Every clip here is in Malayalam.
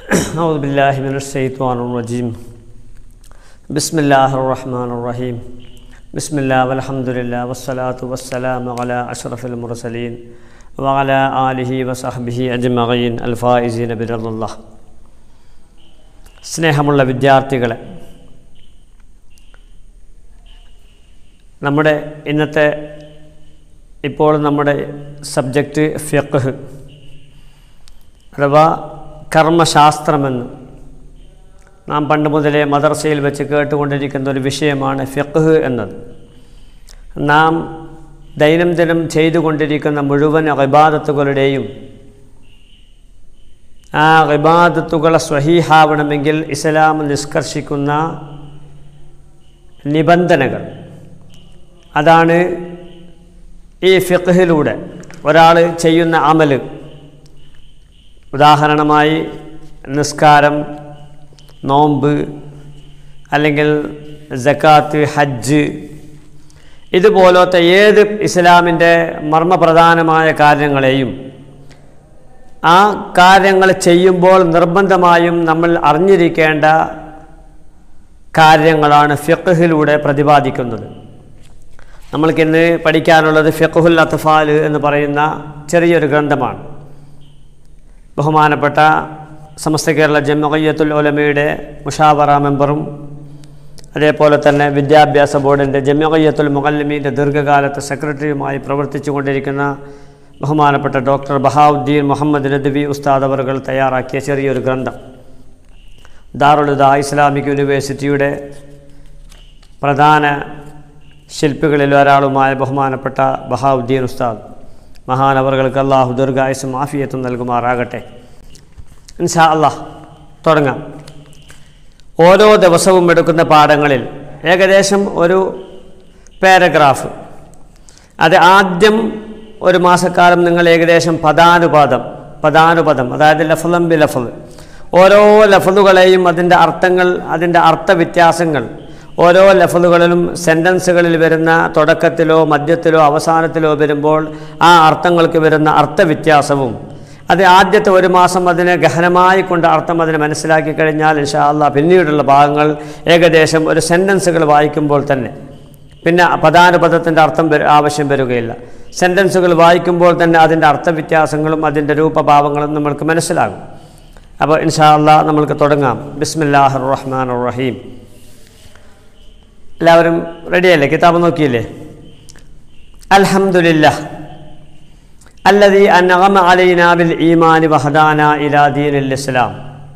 أعوذ بالله من الشيطان الرجيم بسم الله الرحمن الرحيم بسم الله والحمد لله والصلاة والسلام على أشرف المرسلين وعلى آله وصحبه أجمعين الفائزين برضا الله സ്നേഹമുള്ള വിദ്യാർത്ഥികളെ നമ്മുടെ ഇന്നത്തെ ഇപ്പോൾ നമ്മുടെ സബ്ജക്റ്റ് ഫിഖ് അഥവാ കർമ്മശാസ്ത്രമെന്ന് നാം പണ്ട് മുതലേ മദർസയിൽ വെച്ച് കേട്ടുകൊണ്ടിരിക്കുന്ന ഒരു വിഷയമാണ് ഫിഖ് എന്നത് നാം ദൈനംദിനം ചെയ്തുകൊണ്ടിരിക്കുന്ന മുഴുവൻ ഇബാദത്തുകളുടെയും ആ ഇബാദത്തുകളെ സ്വഹീഹാവണമെങ്കിൽ ഇസ്ലാം നിഷ്കർഷിക്കുന്ന നിബന്ധനകൾ അതാണ് ഈ ഫിഖിലൂടെ ഒരാൾ ചെയ്യുന്ന അമല് ഉദാഹരണമായി നിസ്കാരം നോമ്പ് അല്ലെങ്കിൽ ജക്കാത്ത് ഹജ്ജ് ഇതുപോലത്തെ ഏത് ഇസ്ലാമിൻ്റെ മർമ്മപ്രധാനമായ കാര്യങ്ങളെയും ആ കാര്യങ്ങൾ ചെയ്യുമ്പോൾ നിർബന്ധമായും നമ്മൾ അറിഞ്ഞിരിക്കേണ്ട കാര്യങ്ങളാണ് ഫിഖിലൂടെ പ്രതിപാദിക്കുന്നത് നമ്മൾക്കിന്ന് പഠിക്കാനുള്ളത് ഫിഖുൽ അത്ഫാൽ എന്ന് പറയുന്ന ചെറിയൊരു ഗ്രന്ഥമാണ് ബഹുമാനപ്പെട്ട സമസ്ത കേരള ജമ്മയ്യത്തുൽ ഒലമയുടെ മുഷാവറ മെമ്പറും അതേപോലെ തന്നെ വിദ്യാഭ്യാസ ബോർഡിൻ്റെ ജമ്മയ്യത്തുൽ മുഹല്ലമീൻ്റെ ദീർഘകാലത്തെ സെക്രട്ടറിയുമായി പ്രവർത്തിച്ചു കൊണ്ടിരിക്കുന്ന ബഹുമാനപ്പെട്ട ഡോക്ടർ ബഹാവുദ്ദീൻ മുഹമ്മദ് നദ്വി ഉസ്താദ് അവറുകൾ തയ്യാറാക്കിയ ചെറിയൊരു ഗ്രന്ഥം ദാറുലുദ ഇസ്ലാമിക് യൂണിവേഴ്സിറ്റിയുടെ പ്രധാന ശില്പികളിൽ ഒരാളുമായ ബഹുമാനപ്പെട്ട ബഹാവുദ്ദീൻ ഉസ്താദ് മഹാനവറുകൾക്ക് അള്ളാഹു ദീർഘായുസും ആഫിയത്തും നൽകുമാറാകട്ടെ ഇൻഷാ അള്ളാഹ് തുടങ്ങാം ഓരോ ദിവസവും എടുക്കുന്ന പാഠങ്ങളിൽ ഏകദേശം ഒരു പാരഗ്രാഫ് അത് ആദ്യം ഒരു മാസക്കാലം നിങ്ങൾ ഏകദേശം പദാനുപാദം പദാനുപദം അതായത് ലഫലം ബി ലഫൽ ഓരോ ലഫലുകളെയും അതിൻ്റെ അർത്ഥങ്ങൾ അതിൻ്റെ അർത്ഥവ്യത്യാസങ്ങൾ ഓരോ ലഫലുകളിലും സെൻറ്റൻസുകളിൽ വരുന്ന തുടക്കത്തിലോ മധ്യത്തിലോ അവസാനത്തിലോ വരുമ്പോൾ ആ അർത്ഥങ്ങൾക്ക് വരുന്ന അർത്ഥവ്യത്യാസവും അത് ആദ്യത്തെ ഒരു മാസം അതിനെ ഗഹനമായി കൊണ്ട് അർത്ഥം അതിനെ മനസ്സിലാക്കി കഴിഞ്ഞാൽ ഇൻഷാ അള്ളാഹ് പിന്നീടുള്ള ഭാഗങ്ങൾ ഏകദേശം ഒരു സെൻറ്റൻസുകൾ വായിക്കുമ്പോൾ തന്നെ പിന്നെ പദാനുപദത്തിൻ്റെ അർത്ഥം വരു- ആവശ്യം വരികയില്ല സെൻറ്റൻസുകൾ വായിക്കുമ്പോൾ തന്നെ അതിൻ്റെ അർത്ഥവ്യത്യാസങ്ങളും അതിൻ്റെ രൂപഭാവങ്ങളും നമ്മൾക്ക് മനസ്സിലാകും അപ്പോൾ ഇൻഷാ അള്ളാഹ് നമ്മൾക്ക് തുടങ്ങാം ബിസ്മില്ലാഹിർ റഹ്മാൻ റഹീം എല്ലാവരും റെഡിയല്ലേ കിതാബ് നോക്കിയില്ലേ അൽഹംദുലില്ലാ അല്ലതി അന്നഗമ അലൈന ബിൽ ഈമാനി വഹദാന ഇലാ ദീനിൽ ഇസ്ലാം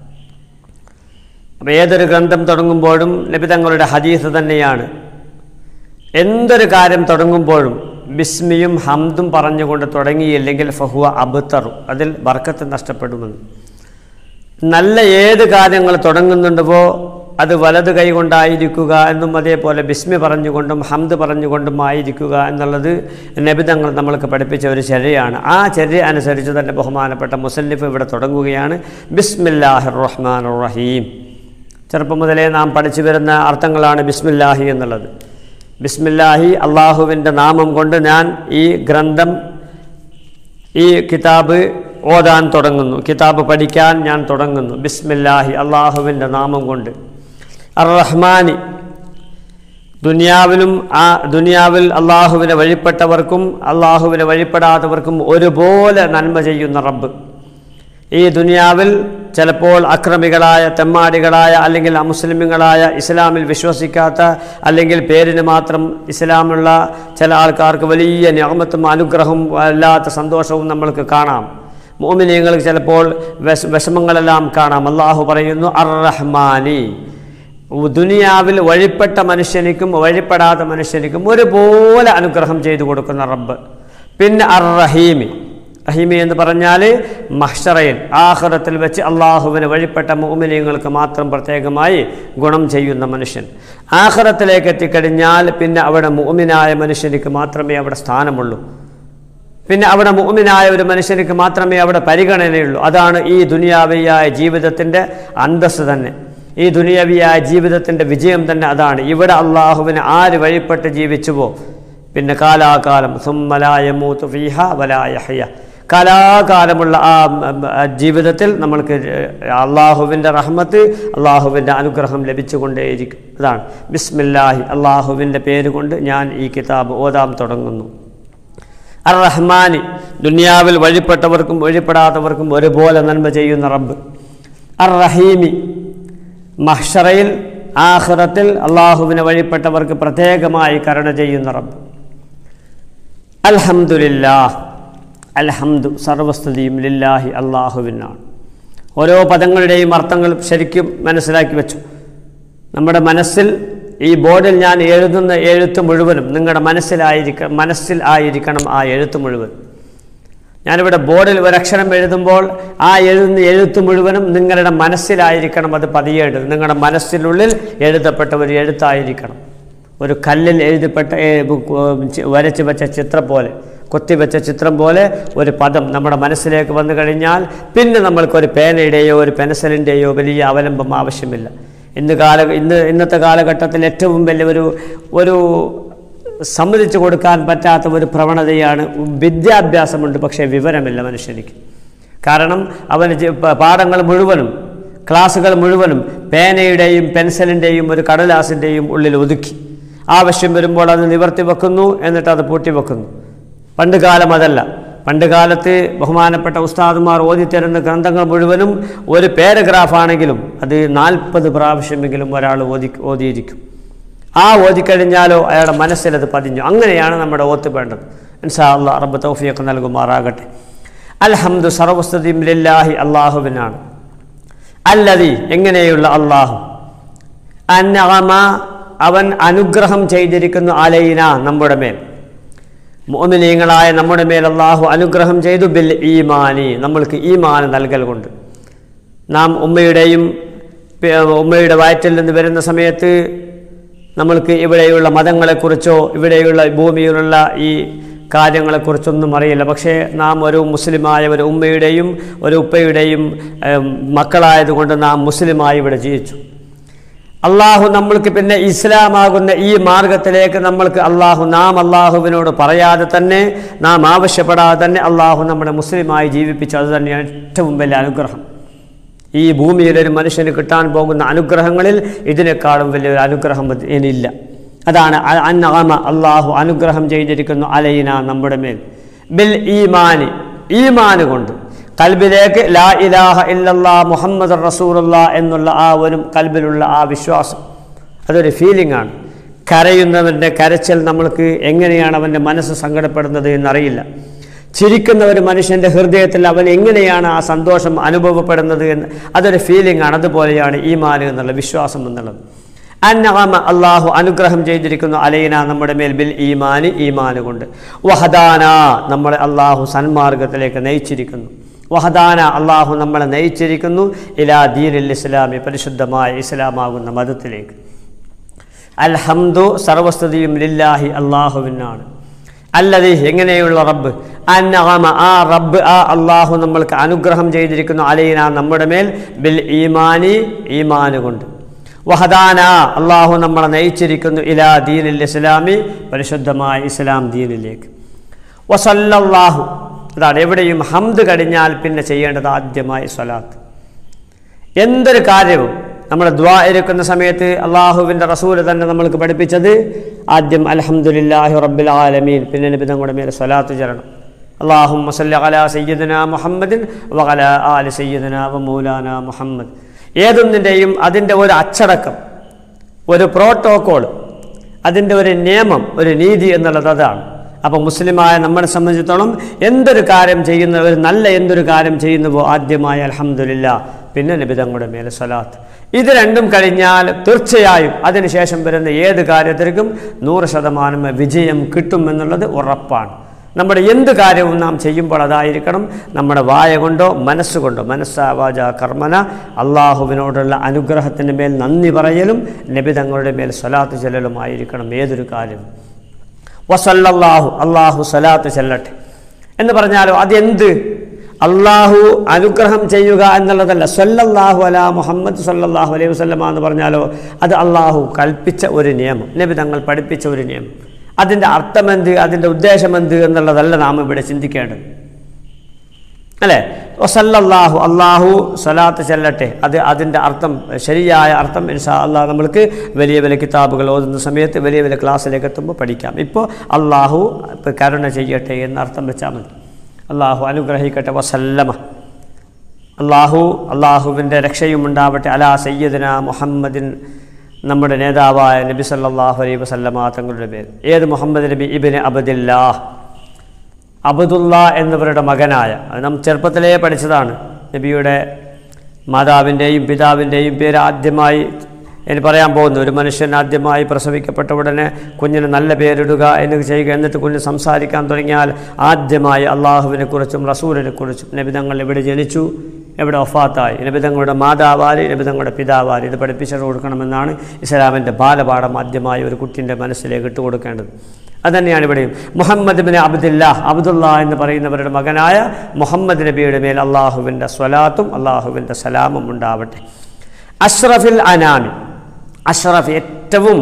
അപ്പോൾ ഏതൊരു ഗ്രന്ഥം തുടങ്ങുമ്പോഴും ലഭിതങ്ങളുടെ ഹദീസ് തന്നെയാണ് എന്തൊരു കാര്യം തുടങ്ങുമ്പോഴും ബിസ്മിയും ഹംദും പറഞ്ഞുകൊണ്ട് തുടങ്ങിയില്ലെങ്കിൽ ഫഹുവ അബുത്തറു അതിൽ ബർക്കത്ത് നഷ്ടപ്പെടുമെന്ന് നല്ല ഏത് കാര്യങ്ങൾ തുടങ്ങുന്നുണ്ടോ അത് വലത് കൈ കൊണ്ടായിരിക്കുക എന്നും അതേപോലെ ബിസ്മി പറഞ്ഞുകൊണ്ടും ഹംദ് പറഞ്ഞുകൊണ്ടും ആയിരിക്കുക എന്നുള്ളത് നബിതങ്ങൾ നമ്മൾക്ക് പഠിപ്പിച്ച ഒരു ചര്യയാണ് ആ ചര്യ അനുസരിച്ച് തന്നെ ബഹുമാനപ്പെട്ട മുസല്ലിഫ് ഇവിടെ തുടങ്ങുകയാണ് ബിസ്മില്ലാഹിർ റഹ്മാൻ റഹീം ചെറുപ്പം മുതലേ നാം പഠിച്ചു വരുന്ന അർത്ഥങ്ങളാണ് ബിസ്മില്ലാഹി എന്നുള്ളത് ബിസ്മില്ലാഹി അള്ളാഹുവിൻ്റെ നാമം കൊണ്ട് ഞാൻ ഈ ഗ്രന്ഥം ഈ കിതാബ് ഓതാൻ തുടങ്ങുന്നു കിതാബ് പഠിക്കാൻ ഞാൻ തുടങ്ങുന്നു ബിസ്മില്ലാഹി അള്ളാഹുവിൻ്റെ നാമം കൊണ്ട് അർ റഹ്മാനി ദുനിയാവിലും ആ ദുനിയാവിൽ അള്ളാഹുവിനെ വഴിപ്പെട്ടവർക്കും അള്ളാഹുവിനെ വഴിപ്പെടാത്തവർക്കും ഒരുപോലെ നന്മ ചെയ്യുന്ന റബ്ബ് ഈ ദുനിയാവിൽ ചിലപ്പോൾ അക്രമികളായ തെമ്മാടികളായ അല്ലെങ്കിൽ അമുസ്ലിമുകളായ ഇസ്ലാമിൽ വിശ്വസിക്കാത്ത അല്ലെങ്കിൽ പേരിന് മാത്രം ഇസ്ലാമുള്ള ചില ആൾക്കാർക്ക് വലിയ ഞാമത്തും അനുഗ്രഹവും അല്ലാത്ത സന്തോഷവും നമ്മൾക്ക് കാണാം മോമിനിയങ്ങൾക്ക് ചിലപ്പോൾ വിഷ വിഷമങ്ങളെല്ലാം കാണാം അള്ളാഹു പറയുന്നു അർ റഹ്മാനി ദുനിയാവിൽ വഴിപ്പെട്ട മനുഷ്യനിക്കും വഴിപ്പെടാത്ത മനുഷ്യനിക്കും ഒരുപോലെ അനുഗ്രഹം ചെയ്തു കൊടുക്കുന്ന റബ്ബ് പിന്നെ അർ റഹീമി റഹീമി എന്ന് പറഞ്ഞാൽ മഹ്ഷറയിൽ ആഹ്റത്തിൽ വെച്ച് അള്ളാഹുവിന് വഴിപ്പെട്ട മോമിനിയങ്ങൾക്ക് മാത്രം പ്രത്യേകമായി ഗുണം ചെയ്യുന്ന മനുഷ്യൻ ആഹ്റത്തിലേക്ക് എത്തിക്കഴിഞ്ഞാൽ പിന്നെ അവിടെ മോമിനായ മനുഷ്യനിക്ക് മാത്രമേ അവിടെ സ്ഥാനമുള്ളൂ പിന്നെ അവിടെ മുഅ്മിനായ ഒരു മനുഷ്യനിക്ക് മാത്രമേ അവിടെ പരിഗണനയുള്ളൂ അതാണ് ഈ ദുനിയാവിയായ ജീവിതത്തിൻ്റെ അന്തസ് തന്നെ ഈ ദുനിയാവിയായ ജീവിതത്തിൻ്റെ വിജയം തന്നെ അതാണ് ഇവിടെ അള്ളാഹുവിന് ആര് വഴിപ്പെട്ട് ജീവിച്ചുവോ പിന്നെ കാലാകാലം സുമ്മലായ മൂത്ത് ഫീഹ വലായ ഹയ്യ കലാകാലമുള്ള ആ ഉം, ഉം, ആ ജീവിതത്തിൽ നമ്മൾക്ക് അള്ളാഹുവിൻ്റെ റഹ്മത്ത് അള്ളാഹുവിൻ്റെ അനുഗ്രഹം ലഭിച്ചുകൊണ്ടേയിരിക്കും അതാണ് ബിസ്മില്ലാഹി അള്ളാഹുവിൻ്റെ പേര് കൊണ്ട് ഞാൻ ഈ കിതാബ് ഓതാൻ തുടങ്ങുന്നു അർ റഹ്മാനി ദുനിയാവിൽ വഴിപ്പെട്ടവർക്കും വഴിപ്പെടാത്തവർക്കും ഒരുപോലെ നന്മ ചെയ്യുന്ന റബ്ബ് അർ റഹീമി മഹ്ഷറയിൽ ആഖിറത്തിൽ അള്ളാഹുവിനെ വഴിപ്പെട്ടവർക്ക് പ്രത്യേകമായി കരുണ ചെയ്യുന്ന റബ്ബ് അൽഹംദുലില്ലാ അൽഹംദു സർവസ്തുതിയും ലില്ലാഹി അള്ളാഹുവിനാണ് ഓരോ പദങ്ങളുടെയും അർത്ഥങ്ങൾ ശരിക്കും മനസ്സിലാക്കി വെച്ചു നമ്മുടെ മനസ്സിൽ ഈ ബോർഡിൽ ഞാൻ എഴുതുന്ന എഴുത്ത് മുഴുവനും നിങ്ങളുടെ മനസ്സിലായിരിക്ക മനസ്സിൽ ആയിരിക്കണം ആ എഴുത്ത് മുഴുവൻ ഞാനിവിടെ ബോർഡിൽ ഒരക്ഷരം എഴുതുമ്പോൾ ആ എഴുതുന്ന എഴുത്ത് മുഴുവനും നിങ്ങളുടെ മനസ്സിലായിരിക്കണം അത് പതിയെ എഴുതും നിങ്ങളുടെ മനസ്സിനുള്ളിൽ എഴുതപ്പെട്ട ഒരു എഴുത്തായിരിക്കണം ഒരു കല്ലിൽ എഴുതപ്പെട്ട ഏ, ഉം, ചി- വരച്ച് വെച്ച ചിത്രം പോലെ കൊത്തിവെച്ച ചിത്രം പോലെ ഒരു പദം നമ്മുടെ മനസ്സിലേക്ക് വന്നു കഴിഞ്ഞാൽ പിന്നെ നമ്മൾക്കൊരു പേനയുടെയോ ഒരു പെൻസിലിൻ്റെയോ വലിയ അവലംബം ആവശ്യമില്ല ഇന്ന് കാല ഇന്ന് ഇന്നത്തെ കാലഘട്ടത്തിൽ ഏറ്റവും വലിയ ഒരു ഒരു സമ്മതിച്ചു കൊടുക്കാൻ പറ്റാത്ത ഒരു പ്രവണതയാണ് വിദ്യാഭ്യാസമുണ്ട് പക്ഷേ വിവരമില്ല മനുഷ്യനിക്ക് കാരണം അവന് ജി- പ- പാഠങ്ങൾ മുഴുവനും ക്ലാസ്സുകൾ മുഴുവനും പേനയുടെയും പെൻസിലിൻ്റെയും ഒരു കടലാസിൻ്റെയും ഉള്ളിൽ ഒതുക്കി ആവശ്യം വരുമ്പോൾ അത് നിവർത്തി വെക്കുന്നു എന്നിട്ട് അത് പൂട്ടി വെക്കുന്നു പണ്ട് കാലം അതല്ല പണ്ട് കാലത്ത് ബഹുമാനപ്പെട്ട ഉസ്താദുമാർ ഓതിത്തരുന്ന ഗ്രന്ഥങ്ങൾ മുഴുവനും ഒരു പാരഗ്രാഫ് ആണെങ്കിലും അത് നാൽപ്പത് പ്രാവശ്യമെങ്കിലും ഒരാൾ ഓതി ഓതിയിരിക്കും ആ ഓതിക്കഴിഞ്ഞാലോ അയാളുടെ മനസ്സിലത് പതിഞ്ഞു അങ്ങനെയാണ് നമ്മുടെ ഓത്ത് വേണ്ടത് ഇൻഷാ അള്ളാഹ് റബ്ബ് തൗഫിയൊക്കെ നൽകുമാറാകട്ടെ അൽഹംദു സർവസ്തുതിയും ലില്ലാഹി അള്ളാഹുവിനാണ് അല്ലതി എങ്ങനെയുള്ള അള്ളാഹു അന്നഅമ അവൻ അനുഗ്രഹം ചെയ്തിരിക്കുന്നു അലൈന നമ്മുടെ മേൽ മോമിനീങ്ങളായ നമ്മുടെ മേൽ അള്ളാഹു അനുഗ്രഹം ചെയ്തു ബിൽ ഈമാനി നമ്മൾക്ക് ഈമാൻ നൽകൽ കൊണ്ട് നാം ഉമ്മയുടെയും പി- ഉമ്മയുടെ വയറ്റിൽ നിന്ന് വരുന്ന സമയത്ത് നമ്മൾക്ക് ഇവിടെയുള്ള മതങ്ങളെക്കുറിച്ചോ ഇവിടെയുള്ള ഭൂമിയിലുള്ള ഈ കാര്യങ്ങളെക്കുറിച്ചൊന്നും അറിയില്ല പക്ഷേ നാം ഒരു മുസ്ലിമായ ഒരു ഉമ്മയുടെയും ഒരു ഉപ്പയുടെയും ഏം, മക്കളായതുകൊണ്ട് നാം മുസ്ലിമായി ഇവിടെ ജീവിച്ചു അള്ളാഹു നമ്മൾക്ക് പിന്നെ ഇസ്ലാമാകുന്ന ഈ മാർഗത്തിലേക്ക് നമ്മൾക്ക് അള്ളാഹു നാം അള്ളാഹുവിനോട് പറയാതെ തന്നെ നാം ആവശ്യപ്പെടാതെ തന്നെ അള്ളാഹു നമ്മളെ മുസ്ലിമായി ജീവിപ്പിച്ചു അത് തന്നെയാണ് ഏറ്റവും വലിയ അനുഗ്രഹം ഈ ഭൂമിയിൽ ഒരു മനുഷ്യന് കിട്ടാൻ പോകുന്ന അനുഗ്രഹങ്ങളിൽ ഇതിനേക്കാളും വലിയൊരു അനുഗ്രഹം ഇത് ഇനിയില്ല അതാണ് അ- അന്നഅമ അള്ളാഹു അനുഗ്രഹം ചെയ്തിരിക്കുന്നു അലൈന നമ്മുടെ മേൽ ബിൽ ഈമാനി ഈമാന് കൊണ്ട് കൽബിലേക്ക് ലാ ഇലാഹ ഇല്ലല്ലാ മുഹമ്മദ് റസൂലുള്ള എന്നുള്ള ആ ഒരു കൽബിലുള്ള ആ വിശ്വാസം അതൊരു ഫീലിംഗ് ആണ് കരയുന്നവൻ്റെ കരച്ചിൽ നമ്മൾക്ക് എങ്ങനെയാണ് അവൻ്റെ മനസ്സ് സങ്കടപ്പെടുന്നത് എന്നറിയില്ല ചിരിക്കുന്ന ഒരു മനുഷ്യൻ്റെ ഹൃദയത്തിൽ അവൻ എങ്ങനെയാണ് ആ സന്തോഷം അനുഭവപ്പെടുന്നത് എന്ന് അതൊരു ഫീലിംഗ് ആണ് അതുപോലെയാണ് ഈമാൻ എന്നുള്ള വിശ്വാസം എന്നുള്ളത് അന്നഹമ അള്ളാഹു അനുഗ്രഹം ചെയ്തിരിക്കുന്നു അലൈന നമ്മുടെ മേൽ ബിൽ ഈമാന് ഈമാന് കൊണ്ട് വഹദാന നമ്മളെ അള്ളാഹു സന്മാർഗത്തിലേക്ക് നയിച്ചിരിക്കുന്നു വഹദാന അള്ളാഹു നമ്മളെ നയിച്ചിരിക്കുന്നു ഇലാ ദീനിൽ ഇസ്ലാമി പരിശുദ്ധമായ ഇസ്ലാമാകുന്ന മതത്തിലേക്ക് അൽഹംദു സർവസ്തുതിയും ലില്ലാഹി അള്ളാഹുവിനാണ് അല്ലതി എങ്ങനെയുള്ള റബ്ബ് അന്നഅമ ആ റബ്ബ് ആ അള്ളാഹു നമ്മൾക്ക് അനുഗ്രഹം ചെയ്തിരിക്കുന്നു അലൈന നമ്മുടെ മേൽ ബിൽ ഈമാനി ഈമാന് കൊണ്ട് വഹദാന അള്ളാഹു നമ്മളെ നയിച്ചിരിക്കുന്നു ഇലാ ദീനിൽ ഇസ്ലാമി പരിശുദ്ധമായ ഇസ്ലാം ദീനിലേക്ക് വസല്ലല്ലാഹു അതാണ് എവിടെയും ഹംദ് കഴിഞ്ഞാൽ പിന്നെ ചെയ്യേണ്ടത് ആദ്യമായി സ്വലാത്ത് എന്തൊരു കാര്യവും നമ്മൾ ദ്വാ ഇരിക്കുന്ന സമയത്ത് അള്ളാഹുവിൻ്റെ റസൂല് തന്നെ നമ്മൾക്ക് പഠിപ്പിച്ചത് ആദ്യം അൽഹംദുലില്ലാഹി റബ്ബിൽ ആലമീൻ പിന്നെ നബി തങ്ങളുടെ മേലെ സ്വലാത്ത് ചരണം അള്ളാഹും മസല്ല അലാ സയ്യിദന മുഹമ്മദിൻ വകല ആലി സയ്യിദന വ മൗലാന മുഹമ്മദ് ഏതൊന്നിൻ്റെയും അതിൻ്റെ ഒരു അച്ചടക്കം ഒരു പ്രോട്ടോകോൾ അതിൻ്റെ ഒരു നിയമം ഒരു നീതി എന്നുള്ളത് അതാണ് അപ്പോൾ മുസ്ലിമായ നമ്മളെ സംബന്ധിച്ചിടത്തോളം എന്തൊരു കാര്യം ചെയ്യുന്ന ഒരു നല്ല എന്തൊരു കാര്യം ചെയ്യുന്നുവോ ആദ്യമായി അലഹമുല്ല പിന്നെ നബി തങ്ങളുടെ മേലെ സ്വലാത്ത് ഇത് രണ്ടും കഴിഞ്ഞാൽ തീർച്ചയായും അതിനുശേഷം വരുന്ന ഏത് കാര്യത്തിനും നൂറ് ശതമാനം വിജയം കിട്ടും എന്നുള്ളത് ഉറപ്പാണ് നമ്മുടെ എന്ത് കാര്യവും നാം ചെയ്യുമ്പോൾ അതായിരിക്കണം നമ്മുടെ വായ കൊണ്ടോ മനസ്സുകൊണ്ടോ മനസ്സാവാച കർമ്മന അള്ളാഹുവിനോടുള്ള അനുഗ്രഹത്തിൻ്റെ മേൽ നന്ദി പറയലും നബി തങ്ങളുടെ മേൽ സ്വലാത്ത് ചെല്ലലുമായിരിക്കണം ഏതൊരു കാര്യവും വസല്ലല്ലാഹു അള്ളാഹു സ്വലാത്ത് ചെല്ലട്ടെ എന്ന് പറഞ്ഞാലോ അതെന്ത് അള്ളാഹു അനുഗ്രഹം ചെയ്യുക എന്നുള്ളതല്ല സല്ലല്ലാഹു അലാ മുഹമ്മദ് സല്ലല്ലാഹു അലൈഹി വസല്ലമ എന്ന് പറഞ്ഞാലോ അത് അള്ളാഹു കൽപ്പിച്ച ഒരു നിയമം നബി തങ്ങൾ പഠിപ്പിച്ച ഒരു നിയമം അതിൻ്റെ അർത്ഥമെന്ത് അതിൻ്റെ ഉദ്ദേശമെന്ത് എന്നുള്ളതല്ല നാം ഇവിടെ ചിന്തിക്കേണ്ടത് അല്ലേ വസല്ലല്ലാഹു അള്ളാഹു സ്വലാത്ത് ചെല്ലട്ടെ അത് അതിൻ്റെ അർത്ഥം ശരിയായ അർത്ഥം ഇൻഷാ അള്ളാഹ് നമ്മൾക്ക് വലിയ വലിയ കിതാബുകൾ ഓതുന്ന സമയത്ത് വലിയ വലിയ ക്ലാസ്സിലേക്ക് എത്തുമ്പോൾ പഠിക്കാം ഇപ്പോൾ അള്ളാഹു ഇപ്പോൾ കരുണ ചെയ്യട്ടെ എന്ന അർത്ഥം വെച്ചാൽ മതി അള്ളാഹു അനുഗ്രഹിക്കട്ടെ വസല്ലമ അള്ളാഹു അള്ളാഹുവിൻ്റെ രക്ഷയും ഉണ്ടാവട്ടെ അലാ സയ്യദിന മുഹമ്മദിൻ നമ്മുടെ നേതാവായ നബി സല്ലല്ലാഹു അലൈഹി വസല്ലമ തങ്ങളുടെ പേര് ഏത് മുഹമ്മദ് നബി ഇബിന് അബദില്ലാഹ് അബദുല്ല എന്നിവരുടെ മകനായ അത് നാം ചെറുപ്പത്തിലേ പഠിച്ചതാണ് നബിയുടെ മാതാവിൻ്റെയും പിതാവിൻ്റെയും പേര് ആദ്യമായി എന്ന് പറയാൻ പോകുന്നു ഒരു മനുഷ്യൻ ആദ്യമായി പ്രസവിക്കപ്പെട്ട ഉടനെ കുഞ്ഞിന് നല്ല പേരിടുക എന്ന് ചെയ്യുക എന്നിട്ട് കുഞ്ഞ് സംസാരിക്കാൻ തുടങ്ങിയാൽ ആദ്യമായി അള്ളാഹുവിനെ കുറിച്ചും റസൂലിനെ കുറിച്ചും നബിതങ്ങൾ എവിടെ ജനിച്ചു എവിടെ ഒഫാത്തായി നബിതങ്ങളുടെ മാതാവാര് നബിതങ്ങളുടെ പിതാവാര് ഇത് പഠിപ്പിച്ചു കൊടുക്കണമെന്നാണ് ഇസ്ലാമിൻ്റെ ബാലപാഠം ആദ്യമായി ഒരു കുട്ടിൻ്റെ മനസ്സിലേക്ക് ഇട്ട് കൊടുക്കേണ്ടത് അതുതന്നെയാണ് ഇവിടെയും മുഹമ്മദ് ബിൻ അബ്ദുല്ല അബ്ദുള്ള എന്ന് പറയുന്നവരുടെ മകനായ മുഹമ്മദ് നബിയുടെ മേൽ അള്ളാഹുവിൻ്റെ സ്വലാത്തും അള്ളാഹുവിൻ്റെ സലാമും ഉണ്ടാവട്ടെ അഷ്റഫിൽ അനാമി അഷ്റഫ് ഏറ്റവും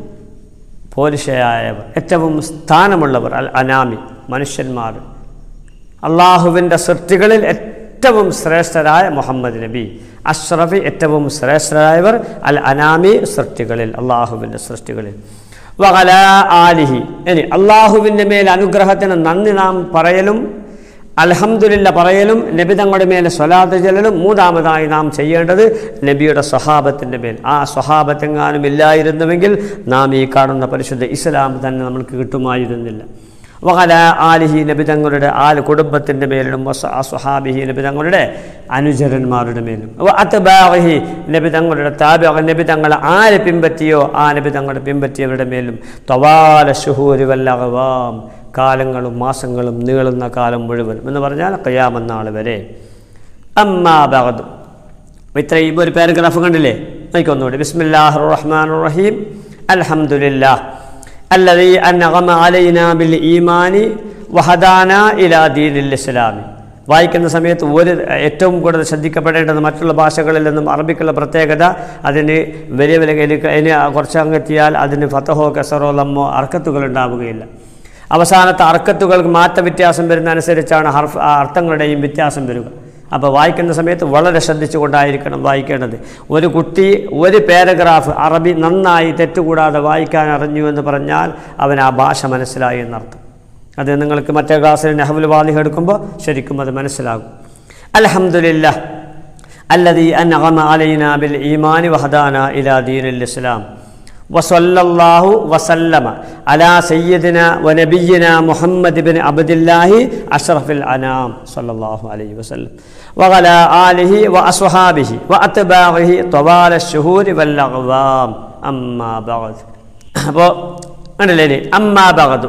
പോലിഷയായവർ ഏറ്റവും സ്ഥാനമുള്ളവർ അൽ അനാമി മനുഷ്യന്മാർ അള്ളാഹുവിൻ്റെ സൃഷ്ടികളിൽ ഏറ്റവും ശ്രേഷ്ഠരായ മുഹമ്മദ് നബി അഷ്റഫി ഏറ്റവും ശ്രേഷ്ഠരായവർ അൽ അനാമി സൃഷ്ടികളിൽ അള്ളാഹുവിൻ്റെ സൃഷ്ടികളിൽ വകല ആലിഹി ഇനി അള്ളാഹുവിൻ്റെ മേൽ അനുഗ്രഹത്തിന് നന്ദി നാം പറയലും അൽഹംദുലില്ല പറയലും നബി തങ്ങളുടെ മേലെ സ്വലാത്ത് ചെല്ലലും മൂന്നാമതായി നാം ചെയ്യേണ്ടത് നബിയുടെ സ്വഹാബത്തിൻ്റെ മേൽ ആ സ്വഹാബത്തെങ്ങാനും ഇല്ലായിരുന്നുവെങ്കിൽ നാം ഈ കാണുന്ന പരിശുദ്ധ ഇസ്ലാം തന്നെ നമുക്ക് കിട്ടുമായിരുന്നില്ല വകല ആലിഹി നബിതങ്ങളുടെ ആല് കുടുംബത്തിൻ്റെ മേലും സ്വഹാബിഹി നബിതങ്ങളുടെ അനുചരന്മാരുടെ മേലും അത്ബാഹി നബിതങ്ങളുടെ താബ നബിതങ്ങളെ ആര് പിൻപറ്റിയോ ആ നബിതങ്ങളുടെ പിൻപറ്റിയവരുടെ മേലും തവാല ഷുഹൂരി വല്ലവാം കാലങ്ങളും മാസങ്ങളും നീളുന്ന കാലം മുഴുവൻ എന്ന് പറഞ്ഞാൽ കയ്യാമെന്നാൾ വരെ അമ്മാ ബഹദ് ഇത്രയും ഒരു പാരഗ്രാഫ് കണ്ടില്ലേ നോക്കൊന്നുകൂടി ബിസ്മില്ലാഹ് റഹ്മാൻ റഹീം അൽഹംദുലില്ലാഹ് الذي أنعم علينا بالإيمان وهدانا إلى دين الإسلام വായിക്കുന്ന സമയത്ത് ഒരു ഏറ്റവും കൂടുതൽ ശ്രദ്ധിക്കപ്പെടേണ്ടത് മറ്റുള്ള ഭാഷകളിൽ നിന്നും അറബിക്കുള്ള പ്രത്യേകത അതിന് വലിയ വലിയ എനിക്ക് ഇനി കുറച്ച് അങ്ങെത്തിയാൽ അതിന് ഫത്തഹോ കസറോ ലമ്മോ അർക്കത്തുകൾ ഉണ്ടാവുകയില്ല അവസാനത്തെ അർക്കത്തുകൾക്ക് മാറ്റ വ്യത്യാസം വരുന്ന അനുസരിച്ചാണ് ഹർഫ് ആ അർത്ഥങ്ങളുടെയും വ്യത്യാസം വരിക അപ്പോൾ വായിക്കുന്ന സമയത്ത് വളരെ ശ്രദ്ധിച്ചുകൊണ്ടായിരിക്കണം വായിക്കേണ്ടത് ഒരു കുട്ടി ഒരു പാരഗ്രാഫ് അറബി നന്നായി തെറ്റുകൂടാതെ വായിക്കാൻ അറിഞ്ഞു എന്ന് പറഞ്ഞാൽ അവൻ ആ ഭാഷ മനസ്സിലായി എന്നർത്ഥം അത് നിങ്ങൾക്ക് മറ്റേ ക്ലാസ്സിൽ നെഹബുൽ വാലിഹ് എടുക്കുമ്പോൾ ശരിക്കും അത് മനസ്സിലാകും അലഹമുല്ല അല്ലതി അൻഅമ അലൈന ബിൽ ഈമാനി വഹദാന ഇലാ ദീനിൽ ഇസ്ലാം وصلى الله وسلم على سيدنا ونبينا محمد بن عبد الله أشرف الأنام صلى الله عليه وسلم وعلى آله وأصحابه وأتباعه طوال الشهور والأغوام أما بعد അപ്പോൾ ഉണ്ടല്ലേ അമ്മാ ബഗദു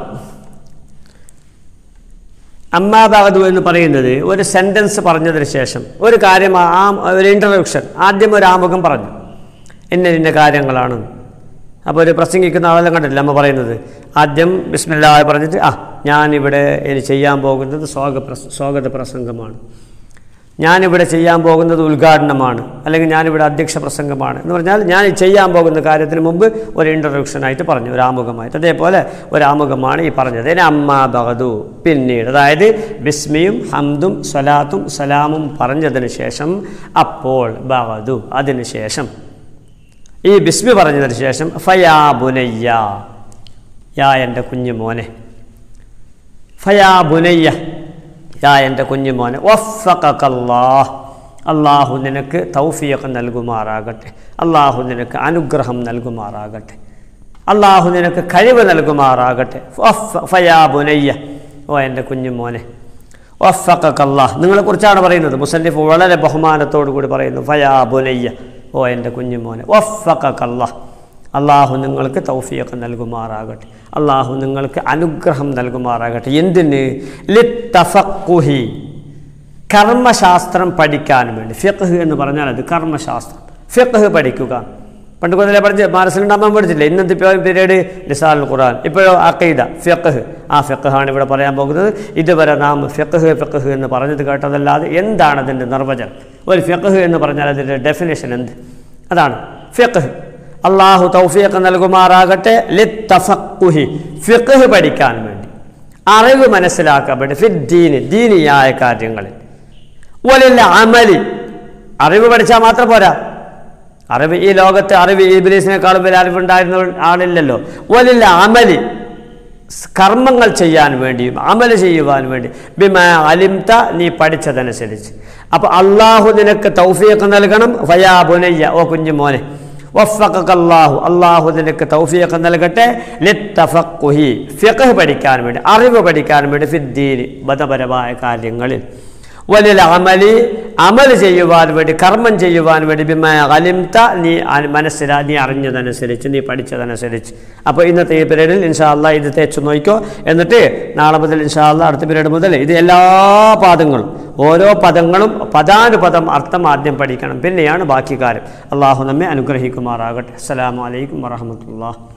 അമ്മാ ബഗദു എന്ന് പറയുന്നത് ഒരു സെൻറ്റൻസ് പറഞ്ഞതിന് ശേഷം ഒരു കാര്യം ആ ഒരു ഇൻട്രഡക്ഷൻ ആദ്യം ഒരു ആമുഖം പറഞ്ഞു ഇന്ന ഇന്ന കാര്യങ്ങളാണ് അപ്പോൾ ഒരു പ്രസംഗിക്കുന്ന ആളെല്ലാം കണ്ടിട്ടില്ല അമ്മ പറയുന്നത് ആദ്യം ബിസ്മില്ലാ പറഞ്ഞിട്ട് ആ ഞാനിവിടെ ഇനി ചെയ്യാൻ പോകുന്നത് സ്വാഗത പ്രസ സ്വാഗത പ്രസംഗമാണ് ഞാനിവിടെ ചെയ്യാൻ പോകുന്നത് ഉദ്ഘാടനമാണ് അല്ലെങ്കിൽ ഞാനിവിടെ അധ്യക്ഷ പ്രസംഗമാണ് എന്ന് പറഞ്ഞാൽ ഞാൻ ഈ ചെയ്യാൻ പോകുന്ന കാര്യത്തിന് മുമ്പ് ഒരു ഇൻട്രൊഡക്ഷനായിട്ട് പറഞ്ഞു ഒരു ആമുഖമായിട്ട് അതേപോലെ ഒരു ആമുഖമാണ് ഈ പറഞ്ഞത് ഇനി അമ്മ ബഹദു പിന്നീട് അതായത് ബിസ്മിയും ഹംദും സ്വലാത്തും സലാമും പറഞ്ഞതിന് ശേഷം അപ്പോൾ ബഹദു അതിന് ശേഷം ഈ ബിസ്മി പറഞ്ഞതിന് ശേഷം ഫയാ ബുനയ്യ യാ എൻ്റെ കുഞ്ഞു മോനെ ഫയാ ബുനയ്യ യാ എൻ്റെ കുഞ്ഞു മോനെ വഫക്കല്ലാഹ് അള്ളാഹു നിനക്ക് തൗഫിയൊക്കെ നൽകുമാറാകട്ടെ അള്ളാഹു നിനക്ക് അനുഗ്രഹം നൽകുമാറാകട്ടെ അള്ളാഹു നിനക്ക് കഴിവ് നൽകുമാറാകട്ടെ ഫയാ ബുനയ്യ ഓ എൻ്റെ കുഞ്ഞു മോനെ വഫക്കല്ലാഹ് നിങ്ങളെക്കുറിച്ചാണ് പറയുന്നത് മുസന്നിഫ് വളരെ ബഹുമാനത്തോടു കൂടി പറയുന്നു ഫയാ ബുനയ്യ ഓ എൻ്റെ കുഞ്ഞുമോനെ ഒഫക്കല്ല അള്ളാഹു നിങ്ങൾക്ക് തൗഫിയൊക്കെ നൽകുമാറാകട്ടെ അള്ളാഹു നിങ്ങൾക്ക് അനുഗ്രഹം നൽകുമാറാകട്ടെ എന്തിന് ലിത്തഫക്കുഹി കർമ്മശാസ്ത്രം പഠിക്കാൻ വേണ്ടി ഫിഖ് എന്ന് പറഞ്ഞാൽ അത് കർമ്മശാസ്ത്രം ഫിഖ് പഠിക്കുക പണ്ട് കൂടുതലേ പഠിച്ച് മാനസിലുണ്ടാകാൻ പഠിച്ചില്ല ഇന്നത്തെ പീരീഡ് ലിസാൽ ഖുറാൻ ഇപ്പോഴോ അക്കീദ ഫിഖ് ആ ഫിഖാണ് ഇവിടെ പറയാൻ പോകുന്നത് ഇതുവരെ നാം ഫിഖ് ഫിഖ് എന്ന് പറഞ്ഞത് കേട്ടതല്ലാതെ എന്താണ് അതിൻ്റെ നിർവചനം ഒരു ഫിഖ് എന്ന് പറഞ്ഞാൽ അതിൻ്റെ ഡെഫിനേഷൻ എന്ത് അതാണ് ഫിഖ് അള്ളാഹു തൗഫിയൊക്കെ നൽകുമാറാകട്ടെ ലിത്തഫക്കുഹി ഫിഖ് പഠിക്കാൻ വേണ്ടി അറിവ് മനസ്സിലാക്കാൻ വേണ്ടി ഫിദ്ദീന് ദീനിയായ കാര്യങ്ങളിൽ വലില്ല അമലി അറിവ് പഠിച്ചാൽ മാത്രം പോരാ അറിവ് ഈ ലോകത്ത് അറിവ് ഇബിലീസിനേക്കാളും വലിയ അറിവുണ്ടായിരുന്ന ആളില്ലല്ലോ വലില്ല അമലി സ് കർമ്മങ്ങൾ ചെയ്യാൻ വേണ്ടിയും അമൽ ചെയ്യുവാൻ വേണ്ടി ബിമ അലിംത നീ പഠിച്ചതനുസരിച്ച് അപ്പോൾ അള്ളാഹു നിനക്ക് തൗഫീഖ് നൽകണം ഫയാ ബുനയ്യ ഓ കുഞ്ഞു മോനെ വഫഖക അല്ലാഹു അള്ളാഹു നിനക്ക് തൗഫീഖ് നൽകട്ടെ ലിത്തഫഖുഹി ഫിഖ് പഠിക്കാൻ വേണ്ടി അറിവ് പഠിക്കാൻ വേണ്ടി ഫിദ്ദീന് മതപരമായ കാര്യങ്ങളിൽ വലിയ അമലി അമൽ ചെയ്യുവാൻ വേണ്ടി കർമ്മം ചെയ്യുവാൻ വേണ്ടി ബിമ അലിംത നീ അ- മനസ്സിലാ നീ അറിഞ്ഞതനുസരിച്ച് നീ പഠിച്ചതനുസരിച്ച് അപ്പോൾ ഇന്നത്തെ ഈ പീരീഡിൽ ഇൻഷാല്ല ഇത് തേച്ച് നോക്കിക്കോ എന്നിട്ട് നാളെ മുതൽ ഇൻഷാല്ല അടുത്ത പീരീഡ് മുതൽ ഇത് എല്ലാ പാദങ്ങളും ഓരോ പദങ്ങളും പദാനുപദം അർത്ഥം ആദ്യം പഠിക്കണം പിന്നെയാണ് ബാക്കി കാര്യം അള്ളാഹു നമ്മെ അനുഗ്രഹിക്കുമാറാകട്ടെ അസ്സലാമു അലൈക്കും വറഹമത്തുള്ള